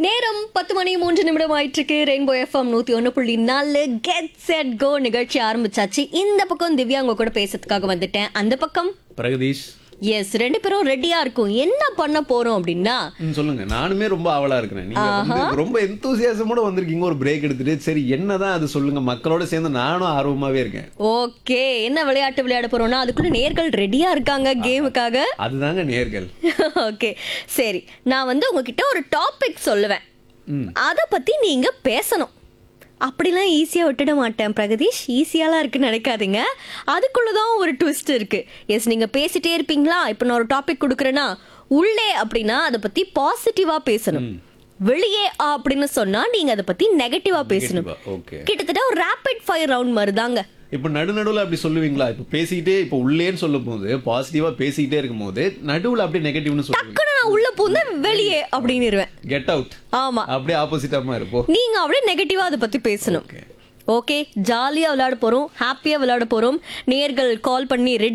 நேரம் பத்து மணி மூன்று நிமிடம் ஆயிட்டு இருக்கு ரெயின்போ எஃப்எம் நூத்தி ஒன்னு புள்ளி நாலு கெட் செட் கோ நிகழ்ச்சி ஆரம்பிச்சாச்சு இந்த பக்கம் திவ்யா உங்க கூட பேசுறதுக்காக வந்துட்டேன் அந்த பக்கம் பிரகதீஷ் எஸ் ரெண்டு பேரும் ரெடியா இருக்கும் என்ன பண்ண போறோம் அப்படின்னா ம், சொல்லுங்க நானுமே ரொம்ப ஆவலா இருக்கிறேன் நீங்க வந்து ரொம்ப எந்தூசியாசமோட வந்திருக்கீங்க ஒரு பிரேக் எடுத்துட்டு சரி என்னதான் அது சொல்லுங்க மக்களோட சேர்ந்து நானும் ஆர்வமாவே இருக்கேன் ஓகே என்ன விளையாட்டு விளையாட போறோம்னா அதுக்குள்ள நேர்கள் ரெடியா இருக்காங்க கேமுக்காக அதுதாங்க நேர்கள் ஓகே சரி நான் வந்து உங்ககிட்ட ஒரு டாபிக் சொல்லுவேன் ம். அதை பத்தி நீங்க பேசணும் அப்படிலாம் ஈஸியாக விட்டுட மாட்டேன் பிரகதீஷ் ஈஸியாலாம் இருக்குன்னு நினைக்காதீங்க அதுக்குள்ளதான் ஒரு ட்விஸ்ட் இருக்கு எஸ் நீங்க பேசிட்டே இருப்பீங்களா இப்போ நான் ஒரு டாபிக் கொடுக்குறேன்னா உள்ளே அப்படின்னா அதை பத்தி பாசிட்டிவா பேசணும் வெளியே அப்படின்னு சொன்னா நீங்க அதை பத்தி நெகட்டிவா பேசணும் ஓகே கிட்டத்தட்ட ஒரு ரேபிட் ஃபயர் ரவுண்ட் மாதிரி தாங்க இப்ப நடு நடுவுல அப்படி சொல்லுவீங்களா இப்ப பேசிக்கிட்டே இப்ப உள்ளேன்னு சொல்லும் போது பாசிட்டிவா பேசிக்கிட்டே இருக்கும் போது நடுவுல அப்படியே நெகட்டிவ்னு சொல்லுவீங்க டக்குன்னு நான் உள்ள பூந்து வெளியே அப்படின்னு கெட் அவுட் ஆமா அப்படியே ஆப்போசிட்டாமா இருப்போம் நீங்க அப்படியே நெகட்டிவா அதை பத்தி பேசணும் Okay. ஓகே ஜாலியா விளையாட போறோம் ஹாப்பியா விளையாட போறோம் நேர்கள் கால் பண்ணி ரெடி